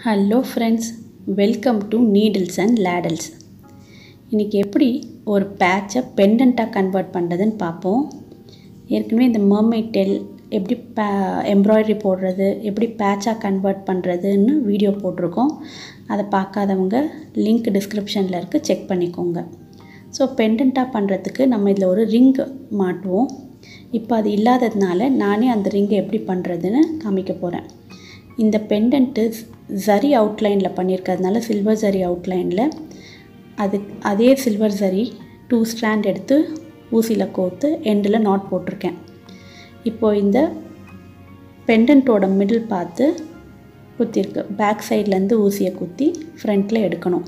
hello friends welcome to needles and ladles இன்றைக்கி எப்படி ஒரு பேட்சை பெண்டண்ட்டாக கன்வெர்ட் பண்ணுறதுன்னு பார்ப்போம் ஏற்கனவே இந்த மர்மைட் டெல் எப்படி பே எம்ப்ராய்டரி போடுறது எப்படி பேட்சாக கன்வெர்ட் பண்ணுறதுன்னு வீடியோ போட்டிருக்கோம் அதை பார்க்காதவங்க லிங்க் டிஸ்கிரிப்ஷனில் இருக்குது செக் பண்ணிக்கோங்க ஸோ பெண்டண்ட்டாக பண்ணுறதுக்கு நம்ம இதில் ஒரு ரிங் மாட்டுவோம் இப்போ அது இல்லாததுனால நானே அந்த ரிங்கை எப்படி பண்ணுறதுன்னு காமிக்க போகிறேன் இந்த பெண்டன்ட்டு சரி அவுட்லைனில் பண்ணியிருக்கிறதுனால சில்வர் சரி அவுட்லைனில் அது அதே சில்வர் சரி டூ ஸ்ட்ராண்ட் எடுத்து ஊசியில் கோர்த்து எண்டில் நாட் போட்டிருக்கேன் இப்போது இந்த பெண்டன்ட்டோட மிடில் பார்த்து குத்திருக்கு பேக் சைட்லேருந்து ஊசியை குத்தி ஃப்ரண்ட்டில் எடுக்கணும்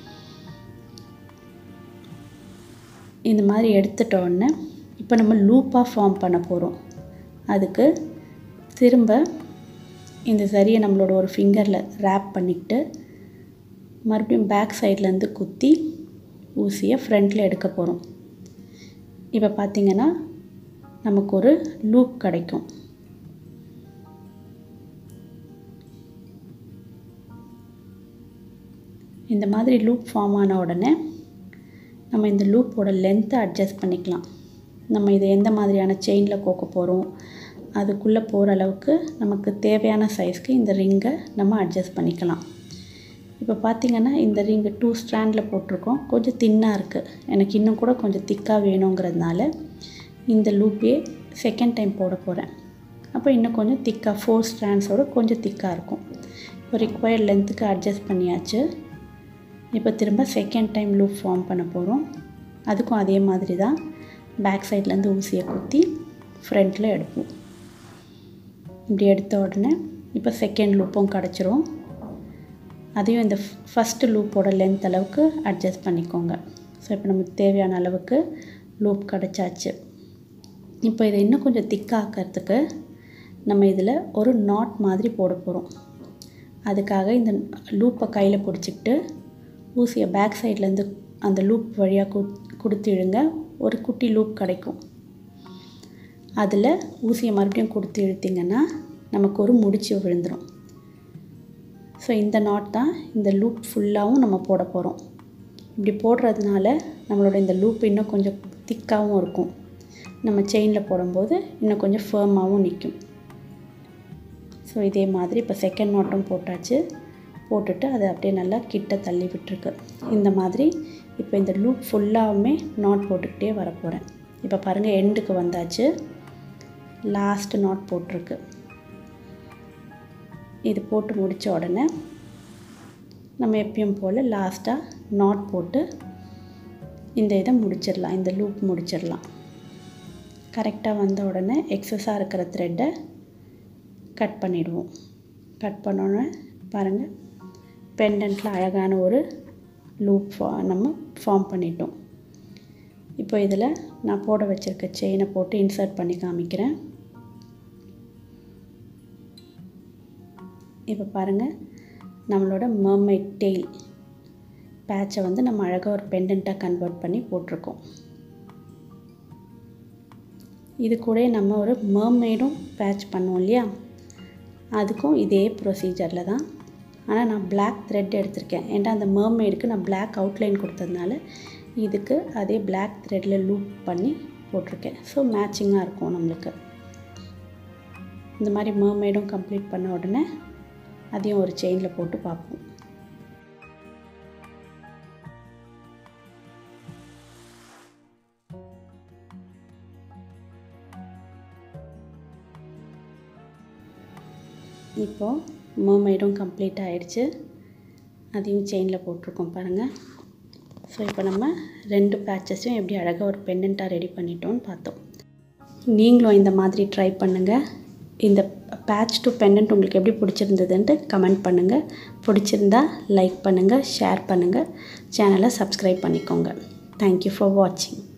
இந்த மாதிரி எடுத்துட்ட உடனே இப்போ நம்ம லூப்பாக ஃபார்ம் பண்ண போகிறோம் அதுக்கு திரும்ப இந்த சரியை நம்மளோட ஒரு ஃபிங்கரில் ரேப் பண்ணிக்கிட்டு மறுபடியும் பேக் சைட்லேருந்து குத்தி ஊசியை ஃப்ரண்ட்டில் எடுக்க போகிறோம் இப்போ பார்த்திங்கன்னா நமக்கு ஒரு லூப் கிடைக்கும் இந்த மாதிரி லூப் ஃபார்ம் ஆன உடனே நம்ம இந்த லூப்போட லென்த்தை அட்ஜஸ்ட் பண்ணிக்கலாம் நம்ம இதை எந்த மாதிரியான செயினில் கோக்க போகிறோம் அதுக்குள்ளே போகிற அளவுக்கு நமக்கு தேவையான சைஸ்க்கு இந்த ரிங்கை நம்ம அட்ஜஸ்ட் பண்ணிக்கலாம் இப்போ பார்த்திங்கன்னா இந்த ரிங்கு டூ ஸ்ட்ராண்டில் போட்டிருக்கோம் கொஞ்சம் தின்னாக இருக்குது எனக்கு இன்னும் கூட கொஞ்சம் திக்காக வேணுங்கிறதுனால இந்த லூப்பே செகண்ட் டைம் போட போகிறேன் அப்போ இன்னும் கொஞ்சம் திக்காக ஃபோர் ஸ்ட்ராண்ட்ஸோடு கொஞ்சம் திக்காக இருக்கும் இப்போ ரிக்வயர்ட் லென்த்துக்கு அட்ஜஸ்ட் பண்ணியாச்சு இப்போ திரும்ப செகண்ட் டைம் லூப் ஃபார்ம் பண்ண போகிறோம் அதுக்கும் அதே மாதிரி தான் பேக் சைட்லேருந்து ஊசியை குத்தி ஃப்ரண்ட்டில் எடுப்போம் இப்படி எடுத்த உடனே இப்போ செகண்ட் லூப்பும் கிடச்சிரும் அதையும் இந்த ஃபஸ்ட்டு லூப்போட லென்த் அளவுக்கு அட்ஜஸ்ட் பண்ணிக்கோங்க ஸோ இப்போ நமக்கு தேவையான அளவுக்கு லூப் கிடச்சாச்சு இப்போ இதை இன்னும் கொஞ்சம் திக்காக்கிறதுக்கு நம்ம இதில் ஒரு நாட் மாதிரி போட போகிறோம் அதுக்காக இந்த லூப்பை கையில் பிடிச்சிக்கிட்டு ஊசியை பேக் சைட்லேருந்து அந்த லூப் வழியாக கு கொடுத்து இழுங்க ஒரு குட்டி லூப் கிடைக்கும் அதில் ஊசியை மறுபடியும் கொடுத்து இழுத்திங்கன்னா நமக்கு ஒரு முடிச்சு விழுந்துடும் ஸோ இந்த நாட் தான் இந்த லூப் ஃபுல்லாகவும் நம்ம போட போகிறோம் இப்படி போடுறதுனால நம்மளோட இந்த லூப் இன்னும் கொஞ்சம் திக்காகவும் இருக்கும் நம்ம செயினில் போடும்போது இன்னும் கொஞ்சம் ஃபேர்மாகவும் நிற்கும் ஸோ இதே மாதிரி இப்போ செகண்ட் நாட்டும் போட்டாச்சு போட்டுட்டு அதை அப்படியே நல்லா கிட்ட தள்ளி விட்டுருக்கு இந்த மாதிரி இப்போ இந்த லூப் ஃபுல்லாகவுமே நாட் போட்டுக்கிட்டே வரப்போகிறேன் இப்போ பாருங்கள் எண்டுக்கு வந்தாச்சு லாஸ்ட் நாட் போட்டிருக்கு இது போட்டு முடித்த உடனே நம்ம எப்பயும் போல் லாஸ்ட்டாக நாட் போட்டு இந்த இதை முடிச்சிடலாம் இந்த லூப் முடிச்சிடலாம் கரெக்டாக வந்த உடனே எக்ஸஸாக இருக்கிற த்ரெட்டை கட் பண்ணிவிடுவோம் கட் பண்ணோன்னே பாருங்கள் பெண்டன்ட்டில் அழகான ஒரு லூப் ஃபா நம்ம ஃபார்ம் பண்ணிட்டோம் இப்போ இதில் நான் போட வச்சுருக்க செயினை போட்டு இன்சர்ட் பண்ணி காமிக்கிறேன் இப்போ பாருங்கள் நம்மளோட மர்மைட் டெய்ல் பேட்சை வந்து நம்ம அழகாக ஒரு பெண்டண்ட்டாக கன்வெர்ட் பண்ணி போட்டிருக்கோம் இது கூட நம்ம ஒரு மர்மெய்டும் பேட்ச் பண்ணோம் இல்லையா அதுக்கும் இதே ப்ரொசீஜரில் தான் ஆனால் நான் பிளாக் த்ரெட் எடுத்திருக்கேன் ஏன்னா அந்த மர்மெய்டுக்கு நான் பிளாக் அவுட்லைன் கொடுத்ததுனால இதுக்கு அதே பிளாக் த்ரெட்டில் லூப் பண்ணி போட்டிருக்கேன் ஸோ மேட்சிங்காக இருக்கும் நம்மளுக்கு இந்த மாதிரி மர்மெய்டும் கம்ப்ளீட் பண்ண உடனே அதையும் ஒரு செயினில் போட்டு பார்ப்போம் இப்போது மர்மைடும் கம்ப்ளீட் ஆகிடுச்சு அதையும் செயினில் போட்டிருக்கோம் பாருங்கள் ஸோ இப்போ நம்ம ரெண்டு பேட்சஸையும் எப்படி அழகாக ஒரு பெண்டண்ட்டாக ரெடி பண்ணிட்டோம்னு பார்த்தோம் நீங்களும் இந்த மாதிரி ட்ரை பண்ணுங்கள் இந்த பேட்ச் டு பெண்டன்ட் உங்களுக்கு எப்படி பிடிச்சிருந்ததுன்ட்டு கமெண்ட் பண்ணுங்கள் பிடிச்சிருந்தா லைக் பண்ணுங்கள் ஷேர் பண்ணுங்கள் சேனலை சப்ஸ்கிரைப் பண்ணிக்கோங்க தேங்க்யூ ஃபார் வாட்சிங்